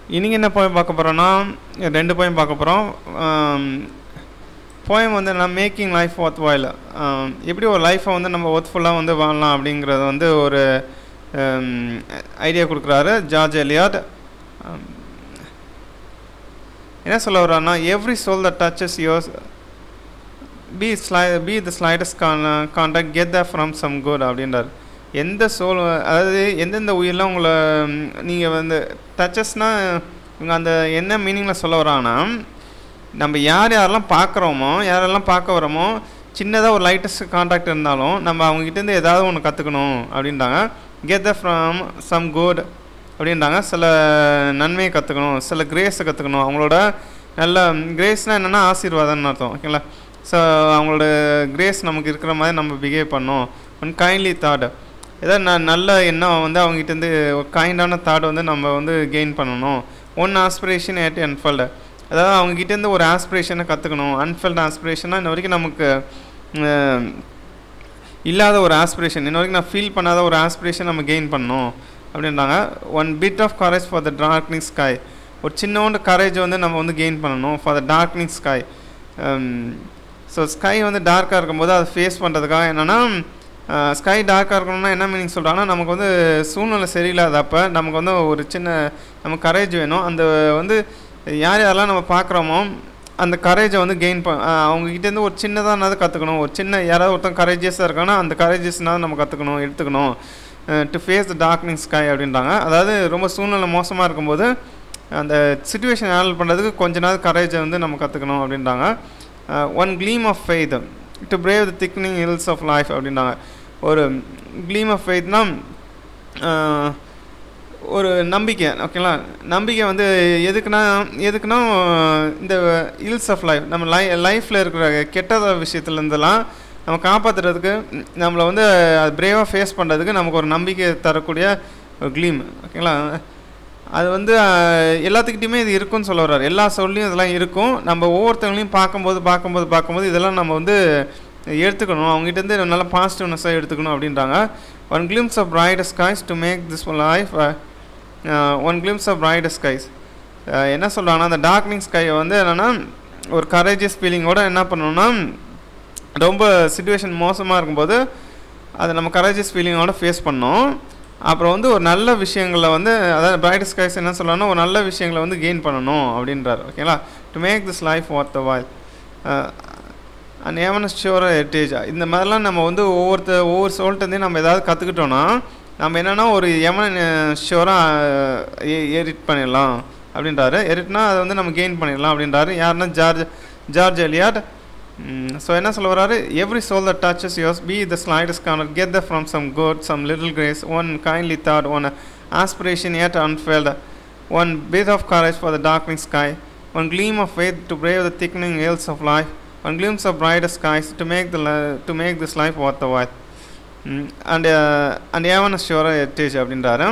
இன்றைக்கி என்ன போயம் பார்க்க போகிறோன்னா ரெண்டு போயம் பார்க்க போகிறோம் போயம் வந்து என்ன மேக்கிங் லைஃப் ஒர்த் வாயில் எப்படி ஒரு லைஃப்பை வந்து நம்ம ஒர்த்ஃபுல்லாக வந்து வாழலாம் அப்படிங்கிறது வந்து ஒரு ஐடியா கொடுக்குறாரு ஜார்ஜ் எலியாட் என்ன சொல்ல வர்றாருன்னா every soul the touches yours be sly be the slightest con contact get the from some good அப்படின்றார் எந்த சோல் அதாவது எந்தெந்த உயிரெலாம் உங்களை நீங்கள் வந்து டச்சஸ்னால் இவங்க அந்த என்ன மீனிங்கில் சொல்ல வராங்கன்னா நம்ம யார் யாரெல்லாம் பார்க்குறோமோ யாரெல்லாம் பார்க்க வரோமோ சின்னதாக ஒரு லைட்டஸ்ட் கான்டாக்ட் இருந்தாலும் நம்ம அவங்ககிட்டேருந்து ஏதாவது ஒன்று கற்றுக்கணும் அப்படின்றாங்க get the from some good அப்படின்றாங்க சில நன்மையை கற்றுக்கணும் சில கிரேஸை கற்றுக்கணும் அவங்களோட நல்ல கிரேஸ்னால் என்னென்னா ஆசீர்வாதம்னு அர்த்தம் ஓகேங்களா ஸோ அவங்களோட கிரேஸ் நமக்கு இருக்கிற மாதிரி நம்ம பிஹேவ் பண்ணோம் ஒன் கைண்ட்லி தாட் ஏதாவது ந நல்ல எண்ணம் வந்து அவங்ககிட்டேருந்து ஒரு கைண்டான தாட் வந்து நம்ம வந்து கெயின் பண்ணணும் ஒன் ஆஸ்பிரேஷன் ஏட் அன்ஃபல்டு அதாவது அவங்ககிட்டேருந்து ஒரு ஆஸ்பிரேஷனை கற்றுக்கணும் அன்ஃபல்ட் ஆஸ்பிரேஷனாக இன்ன வரைக்கும் நமக்கு இல்லாத ஒரு ஆஸ்பிரேஷன் இன்ன வரைக்கும் நான் ஃபீல் பண்ணாத ஒரு ஆஸ்பிரேஷன் நம்ம கெயின் பண்ணணும் அப்படின்றாங்க one bit of courage for the darkening sky ஒரு சின்னோண்டு கரேஜ் வந்து நம்ம வந்து கெயின் பண்ணணும் for the darkening sky so sky வந்து டார்க்காக இருக்கும்போது அதை ஃபேஸ் பண்ணுறதுக்காக என்னென்னா ஸ்கை டார்க்காக இருக்கணும்னா என்ன மீனிங் சொல்கிறாங்கன்னா நமக்கு வந்து சூழ்நிலை சரியில்லாதப்போ நமக்கு வந்து ஒரு சின்ன நமக்கு கரேஜ் வேணும் அந்த வந்து யார் யாரெல்லாம் நம்ம பார்க்குறோமோ அந்த கரேஜை வந்து கெயின் ப அவங்ககிட்டேருந்து ஒரு சின்னதானாவது கற்றுக்கணும் ஒரு சின்ன யாராவது ஒருத்தன் கரேஜியஸாக இருக்காங்கன்னா அந்த கரேஜஸ்னாவது நம்ம கற்றுக்கணும் எடுத்துக்கணும் to face the darkening sky அப்படின்றாங்க அதாவது ரொம்ப சூழ்நிலை மோசமாக இருக்கும்போது அந்த சுச்சுவேஷன் ஹேண்டில் பண்ணுறதுக்கு கொஞ்ச நாள் கரேஜை வந்து நம்ம கற்றுக்கணும் அப்படின்றாங்க one gleam of faith to brave the thickening hills of life அப்படின்றாங்க ஒரு க்ளீம் ஆஃப் ஃபெய்த்னா ஒரு நம்பிக்கை ஓகேங்களா நம்பிக்கை வந்து எதுக்குன்னா எதுக்குன்னா இந்த ஹில்ஸ் ஆஃப் லைஃப் நம்ம லை லைஃப்பில் இருக்கிற கெட்ட விஷயத்துலேருந்தெல்லாம் நம்ம காப்பாற்றுறதுக்கு நம்மளை வந்து அது பிரேவாக ஃபேஸ் பண்ணுறதுக்கு நமக்கு ஒரு நம்பிக்கை தரக்கூடிய ஒரு க்ளீம் ஓகேங்களா அது வந்து எல்லாத்துக்கிட்டையுமே இது இருக்குன்னு சொல்ல வர்றாரு எல்லா சொல்லையும் இதெல்லாம் இருக்கும் நம்ம ஒவ்வொருத்தவங்களையும் பார்க்கும்போது பார்க்கும்போது பார்க்கும்போது இதெல்லாம் நம்ம வந்து எடுத்துக்கணும் அவங்ககிட்டருந்து நல்ல பாசிட்டிவ்னஸாக எடுத்துக்கணும் அப்படின்றாங்க one glimpse of bright skies to make this life one glimpse of bright skies என்ன சொல்கிறாங்கன்னா அந்த டார்க்னிங் ஸ்கையை வந்து என்னென்னா ஒரு கரேஜியஸ் ஃபீலிங்கோட என்ன பண்ணணும்னா ரொம்ப சுச்சுவேஷன் மோசமாக இருக்கும்போது அதை நம்ம கரேஜியஸ் ஃபீலிங்கோட ஃபேஸ் பண்ணோம் அப்புறம் வந்து ஒரு நல்ல விஷயங்களை வந்து அதாவது பிரைட் ஸ்கைஸ் என்ன சொல்லலாம்னா ஒரு நல்ல விஷயங்களை வந்து கெயின் பண்ணணும் அப்படின்றார் ஓகேங்களா to make this life worth the while and ஏவன ஷியோராக heritage இந்த மாதிரிலாம் நம்ம வந்து ஒவ்வொருத்த ஒவ்வொரு சோல்ட்டேருந்தே நம்ம ஏதாவது கற்றுக்கிட்டோன்னா நம்ம என்னென்னா ஒரு எவன ஷியோராக எரிட் பண்ணிடலாம் அப்படின்றாரு எரிட்னா அதை வந்து நம்ம கெயின் பண்ணிடலாம் அப்படின்றாரு யாருன்னா ஜார்ஜ் ஜார்ஜ் எலியாட் ஸோ என்ன சொல்ல வர்றாரு every soul the touches yours be the slightest corner get the from some good some little grace one kindly thought one aspiration yet unfelt one bit of courage for the darkening sky one gleam of faith to brave the thickening hills of life one glimpse of brighter skies to make the to make this life worth the while and and heaven ஷியோராக heritage அப்படின்றாரு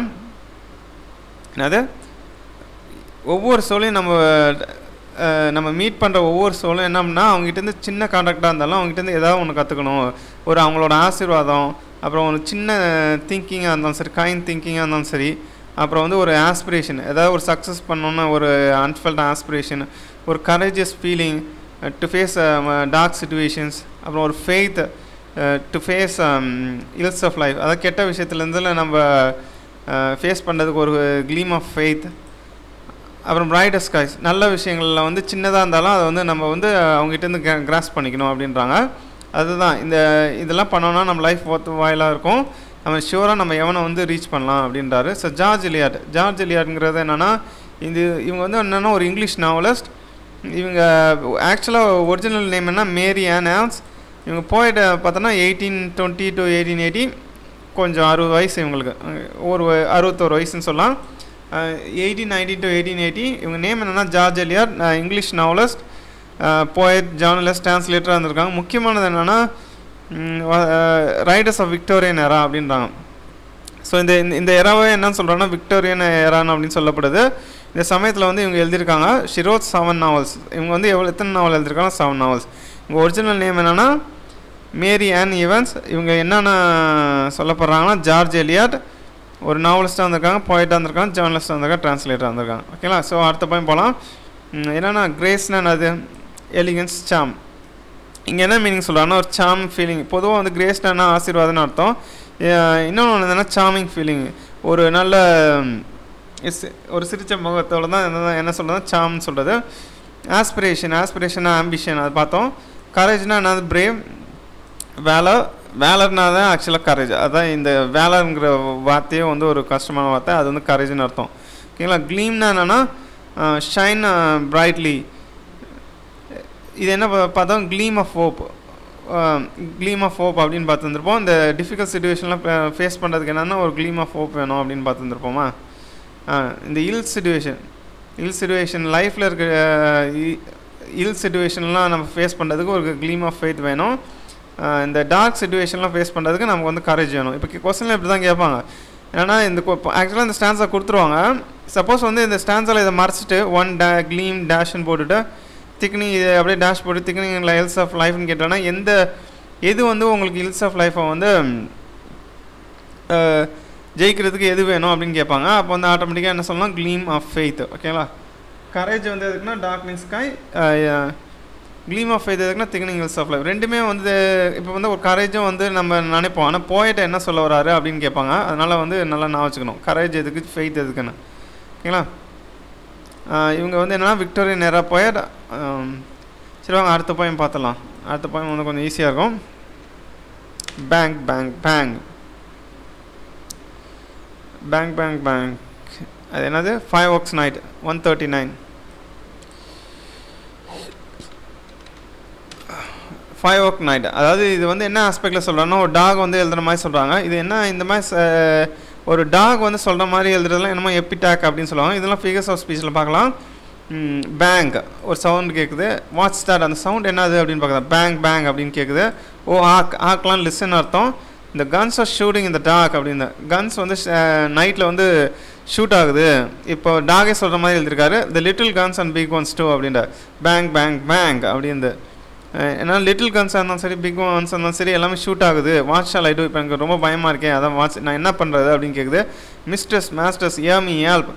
என்னது ஒவ்வொரு சோலையும் நம்ம நம்ம meet பண்ணுற ஒவ்வொரு சோலும் என்ன பண்ணால் அவங்ககிட்டருந்து சின்ன கான்டாக்டாக இருந்தாலும் அவங்ககிட்டருந்து ஏதாவது ஒன்று கற்றுக்கணும் ஒரு அவங்களோட ஆசீர்வாதம் அப்புறம் ஒரு சின்ன திங்கிங்காக இருந்தாலும் சரி கைண்ட் திங்கிங்காக இருந்தாலும் சரி அப்புறம் வந்து ஒரு ஆஸ்பிரேஷன் ஏதாவது ஒரு சக்ஸஸ் பண்ணணுன்னு ஒரு அன்ஃபெல்ட் ஆஸ்பிரேஷன் ஒரு courageous feeling to face dark situations அப்புறம் ஒரு faith to face ills of life அதாவது கெட்ட விஷயத்துலேருந்துல நம்ம ஃபேஸ் பண்ணுறதுக்கு ஒரு க்ளீம் ஆஃப் ஃபெய்த் அப்புறம் பிரைட் ஸ்கைஸ் நல்ல விஷயங்களில் வந்து சின்னதாக இருந்தாலும் அதை வந்து நம்ம வந்து அவங்ககிட்டருந்து கிராஸ் பண்ணிக்கணும் அப்படின்றாங்க அதுதான் இந்த இதெல்லாம் பண்ணோன்னா நம்ம லைஃப் ஒர்த்து வாயிலாக இருக்கும் நம்ம ஷியூராக நம்ம எவனை வந்து ரீச் பண்ணலாம் அப்படின்றாரு ஸோ ஜார்ஜ் எலியாட் ஜார்ஜ் எலியாட்ங்கிறது என்னென்னா இது இவங்க வந்து என்னென்னா ஒரு இங்கிலீஷ் நாவலிஸ்ட் இவங்க ஆக்சுவலாக ஒரிஜினல் நேம் என்ன மேரி ஆன் ஆன்ஸ் இவங்க போயிட்டு பார்த்தோன்னா eighteen twenty to eighteen eighty கொஞ்சம் அறுபது வயசு இவங்களுக்கு ஒரு அறுபத்தோரு வயசுன்னு சொல்லலாம் eighteen ninety to eighteen eighty இவங்க நேம் என்னென்னா George Eliot English novelist poet journalist டிரான்ஸ்லேட்டராக இருந்திருக்காங்க முக்கியமானது என்னென்னா ரைடர்ஸ் ஆஃப் விக்டோரியன் எரா அப்படின்றாங்க ஸோ இந்த இந்த எராவை என்னன்னு சொல்கிறாங்கன்னா விக்டோரியன் எரான் அப்படின்னு சொல்லப்படுது இந்த சமயத்தில் வந்து இவங்க எழுதியிருக்காங்க ஷிரோத் செவன் நாவல்ஸ் இவங்க வந்து எவ்வளோ எத்தனை நாவல் எழுதியிருக்காங்க செவன் நாவல்ஸ் இவங்க ஒரிஜினல் நேம் என்னென்னா மேரி ஆன் ஈவன்ஸ் இவங்க என்னென்ன சொல்லப்படுறாங்கன்னா ஜார்ஜ் எலியாட் ஒரு நாவலிஸ்ட்டாக வந்திருக்காங்க போயிட்டாக வந்திருக்காங்க ஜேர்னலிஸ்ட்டாக வந்திருக்காங்க ட்ரான்ஸ்லேட்டர் வந்திருக்காங்க ஓகேங்களா ஸோ அடுத்த பாயிண்ட் போகலாம் என்னென்னா கிரேஸ்னா அது எலிகன்ஸ் சாம் இங்கே என்ன மீனிங் சொல்கிறாங்கன்னா ஒரு சாம் ஃபீலிங் பொதுவாக வந்து கிரேஸ்னா ஆசீர்வாதம்னு அர்த்தம் இன்னொன்று என்னென்னா சாமிங் ஃபீலிங் ஒரு நல்ல ஒரு சிரிச்ச முகத்தோட தான் என்ன என்ன சொல்கிறது சாம்னு சொல்கிறது ஆஸ்பிரேஷன் ஆஸ்பிரேஷனா ஆம்பிஷன் அது பார்த்தோம் கரேஜ்னா என்னது பிரேவ் வேலை வேலர்னா தான் ஆக்சுவலாக கரேஜ் அதான் இந்த வேலருங்கிற வார்த்தையே வந்து ஒரு கஷ்டமான வார்த்தை அது வந்து கரேஜ்னு அர்த்தம் ஓகேங்களா க்ளீம்னா என்னென்னா ஷைன் பிரைட்லி இது என்ன பார்த்தோம் gleam of hope gleam of hope அப்படின்னு பார்த்துருந்துருப்போம் இந்த டிஃபிகல்ட் சுச்சுவேஷன்லாம் ஃபேஸ் பண்ணுறதுக்கு என்னென்னா ஒரு க்ளீம் ஆஃப் ஹோப் வேணும் அப்படின்னு பார்த்துருந்துருப்போமா இந்த இல் சுச்சுவேஷன் இல் சுச்சுவேஷன் லைஃப்பில் இருக்க இல் சுச்சுவேஷன்லாம் நம்ம ஃபேஸ் பண்ணுறதுக்கு ஒரு க்ளீம் ஆஃப் ஃபெய்த் வேணும் இந்த டார்க் சுச்சுவேஷன்லாம் ஃபேஸ் பண்ணுறதுக்கு நமக்கு வந்து கரேஜ் வேணும் இப்போ கொஸ்டினில் இப்படி தான் கேட்பாங்க ஏன்னா இந்த ஆக்சுவலாக இந்த ஸ்டான்ஸை கொடுத்துருவாங்க சப்போஸ் வந்து இந்த ஸ்டான்ஸில் இதை மறைச்சிட்டு ஒன் டே க்ளீம் டேஷ்னு போட்டுட்டு திக்னிங் இது அப்படியே டேஷ் போட்டு திக்னிங் ஹில்ஸ் ஆஃப் லைஃப்னு கேட்டோன்னா எந்த எது வந்து உங்களுக்கு ஹில்ஸ் ஆஃப் லைஃப்பை வந்து ஜெயிக்கிறதுக்கு எது வேணும் அப்படின்னு கேட்பாங்க அப்போ வந்து ஆட்டோமேட்டிக்காக என்ன சொல்லலாம் க்ளீம் ஆஃப் ஃபெய்த் ஓகேங்களா கரேஜ் வந்து எதுக்குன்னா darkening sky gleam of faith எதுக்குன்னா திக்னிங் ஹில்ஸ் ஆஃப் லைஃப் ரெண்டுமே வந்து இப்போ வந்து ஒரு கரேஜும் வந்து நம்ம நினைப்போம் ஆனால் போயிட்ட என்ன சொல்ல வராரு அப்படின்னு கேட்பாங்க அதனால் வந்து நல்லா நான் வச்சுக்கணும் கரேஜ் எதுக்கு ஃபெய்த் எதுக்குன்னு ஓகேங்களா இவங்க வந்து என்னென்னா விக்டோரியா நேராக போய் சரி வாங்க அடுத்த பாயம் பார்த்துலாம் அடுத்த பாயம் வந்து கொஞ்சம் ஈஸியாக இருக்கும் bank bank bank bank bank bank அது என்னது five works night one thirty nine five work night அதாவது இது வந்து என்ன ஆஸ்பெக்டில் சொல்கிறாங்கன்னா ஒரு டாக் வந்து எழுதுகிற மாதிரி சொல்கிறாங்க இது என்ன இந்த மாதிரி ஒரு டாக் வந்து சொல்கிற மாதிரி எழுதுறதுலாம் என்னமோ எப்பிடாக் அப்படின்னு சொல்லுவாங்க இதெல்லாம் ஃபிகர்ஸ் ஆஃப் ஸ்பீச்சில் பார்க்கலாம் பேங்க் ஒரு சவுண்ட் கேட்குது வாட்ச் ஸ்டார்ட் அந்த சவுண்ட் என்னது அப்படின்னு பார்க்கலாம் பேங்க் பேங்க் அப்படின்னு கேட்குது ஓ ஆக் ஆக்லாம் லிசன் அர்த்தம் இந்த கன்ஸ் ஆர் ஷூட்டிங் இந்த டாக் அப்படின்னு கன்ஸ் வந்து நைட்டில் வந்து ஷூட் ஆகுது இப்போ டாகே சொல்கிற மாதிரி எழுதியிருக்காரு the little guns and big ones too அப்படின்ற பேங்க் பேங்க் பேங்க் அப்படின்னு ஏன்னா லிட்டில் கன்ஸாக இருந்தாலும் சரி பிக் ஒன்ஸ் இருந்தாலும் சரி எல்லாமே ஷூட் ஆகுது வாட்ச் ஷால் ஐ டூ இப்போ எனக்கு ரொம்ப பயமாக இருக்கேன் அதான் வாட்ச் நான் என்ன பண்ணுறது அப்படின்னு கேட்குது மிஸ்டர்ஸ் மாஸ்டர்ஸ் ஏமி ஹெல்ப்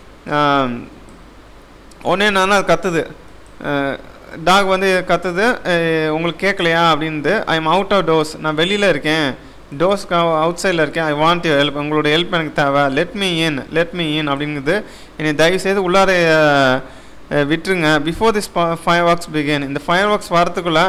உடனே நான் அது கத்துது டாக் வந்து கத்துது உங்களுக்கு கேட்கலையா அப்படின்து I am out of doors நான் வெளியில் இருக்கேன் டோஸ்க்கு அவுட் சைடில் இருக்கேன் ஐ வாண்ட் யூ ஹெல்ப் உங்களோட ஹெல்ப் எனக்கு தேவை let me in let me in அப்படிங்குது என்னை தயவுசெய்து உள்ளார விட்டுருங்க before this fireworks begin இந்த ஃபயர் ஒர்க்ஸ் வரத்துக்குள்ளே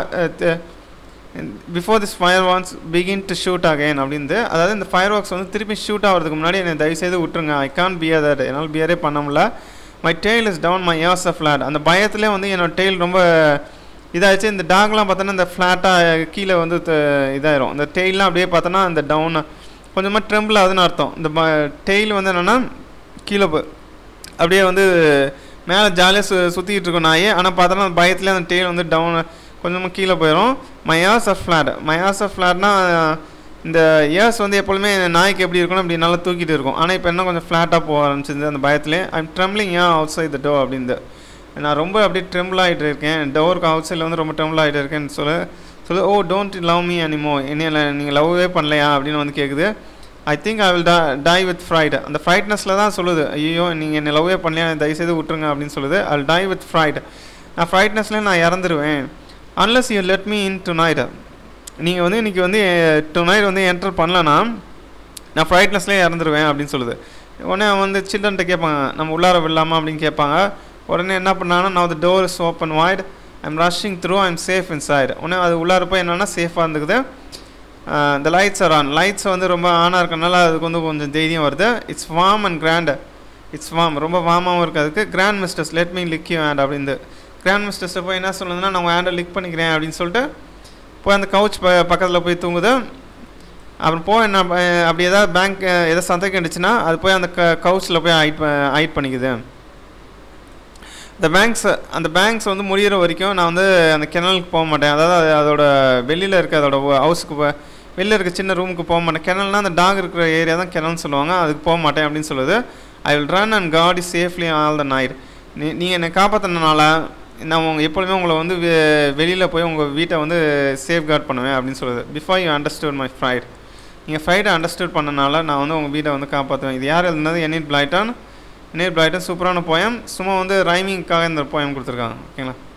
before this fireworks begin to shoot again அப்படின்னு அதாவது இந்த ஃபயர் ஒர்க்ஸ் வந்து திருப்பி ஷூட் ஆகிறதுக்கு முன்னாடி என்னை தயவுசெய்து விட்டுருங்க ஐ கான் பியர் தட் என்னால் பியரே பண்ண முடியல my tail is down my ears of flat அந்த பயத்திலே வந்து என்னோட டெய்ல் ரொம்ப இதாகிடுச்சு இந்த டாக்லாம் பார்த்தோன்னா இந்த ஃப்ளாட்டாக கீழே வந்து இதாயிரும் இந்த டெய்லாம் அப்படியே பார்த்தோன்னா அந்த டவுன் கொஞ்சமாக ட்ரெம்பிள் ஆகுதுன்னு அர்த்தம் இந்த டெய்ல் வந்து என்னென்னா கீழே அப்படியே வந்து மேலே ஜாலியாக சு சுற்றிக்கிட்டு இருக்கும் நாயே ஆனால் பார்த்தோன்னா அந்த பயத்துலேயே அந்த டெய்ல் வந்து டவுன் கொஞ்சமாக கீழே போயிடும் my ears of flat my ears of ஃப்ளாட்னா இந்த இயர்ஸ் வந்து எப்பொழுதுமே நாய்க்கு எப்படி இருக்கணும் அப்படி நல்லா தூக்கிட்டு இருக்கும் ஆனால் இப்போ என்ன கொஞ்சம் ஃப்ளாட்டாக போக ஆரம்பிச்சிருந்து அந்த பயத்துலேயே ஐம் ட்ரெம்லிங் ஏன் அவுட் சைட் த டோ அப்படின்னு நான் ரொம்ப அப்படியே ட்ரெம்பிள் ஆகிட்டு இருக்கேன் டோருக்கு அவுட் சைடில் வந்து ரொம்ப ட்ரெம்பிள் ஆகிட்டு இருக்கேன்னு சொல்லு சொல்லு oh don't love me anymore என்ன நீங்கள் லவ்வே பண்ணலையா அப்படின்னு வந்து கேட்குது I think I will die with fright அந்த ஃப்ரைட்னஸில் தான் சொல்லுது ஐயோ நீங்கள் என்ன லவ்வே பண்ணலையா தயவுசெய்து விட்டுருங்க அப்படின்னு சொல்லுது ஐ டை வித் ஃப்ரைட் நான் ஃப்ரைட்னஸ்லேயே நான் இறந்துருவேன் unless you let me in tonight நீங்கள் வந்து இன்றைக்கி வந்து டு நைட் வந்து என்டர் பண்ணலன்னா நான் ஃப்ரைட்னஸ்லேயே இறந்துருவேன் அப்படின்னு சொல்லுது உடனே அவன் வந்து சில்ட்ரன்ட்ட கேட்பாங்க நம்ம உள்ளார விடலாமா அப்படின்னு கேட்பாங்க உடனே என்ன பண்ணாங்கன்னா நான் the door is open wide I'm rushing through I'm safe inside உடனே அது உள்ளார போய் என்னென்னா சேஃபாக இருந்துக்குது இந்த லைட்ஸ் ஆர் ஆன் லைட்ஸ் வந்து ரொம்ப ஆனாக இருக்கனால அதுக்கு வந்து கொஞ்சம் தைரியம் வருது it's warm and grand it's warm ரொம்ப வார்மாகவும் இருக்குது அதுக்கு grand mistress let me lick you hand அப்படின்னு கிராண்ட் மிஸ்டர்ஸை போய் என்ன சொல்லுதுன்னா நான் உங்கள் ஹேண்டை லிக் பண்ணிக்கிறேன் அப்படின்னு சொல்லிட்டு போய் அந்த கவுச் ப பக்கத்தில் போய் தூங்குது அப்புறம் போய் என்ன அப்படி ஏதாவது பேங்க் எதாவது சந்தேகம் இருந்துச்சுன்னா அது போய் அந்த க கவுச்சில் போய் ஹைட் ஹைட் பண்ணிக்குது இந்த பேங்க்ஸ் அந்த பேங்க்ஸ் வந்து முடிகிற வரைக்கும் நான் வந்து அந்த கிணலுக்கு போக மாட்டேன் அதாவது அதோட வெளியில் இருக்க அதோட ஹவுஸுக்கு போ வெளியில் இருக்க சின்ன ரூமுக்கு போக மாட்டேன் கிணல்னா அந்த டாக் இருக்கிற ஏரியா தான் கிணல்னு சொல்லுவாங்க அதுக்கு போக மாட்டேன் அப்படின்னு சொல்லுது I will run and guard is safely all the night நீ நீங்கள் என்னை காப்பாற்றினால நான் உங்கள் எப்பொழுதுமே உங்களை வந்து வெளியில் போய் உங்கள் வீட்டை வந்து சேஃப் கார்ட் பண்ணுவேன் அப்படின்னு சொல்லுது before you understood my fright நீங்கள் ஃப்ரைடே அண்டர்ஸ்டாண்ட் பண்ணனால நான் வந்து உங்கள் வீடை வந்து காப்பாற்றுவேன் இது யார் எழுதுனது எனிட் பிளைட்டன் எனிட் பிளைட்டன் சூப்பரான போயம் சும்மா வந்து ரைமிங்க்காக இந்த போயம் கொடுத்துருக்காங்க ஓகேங்களா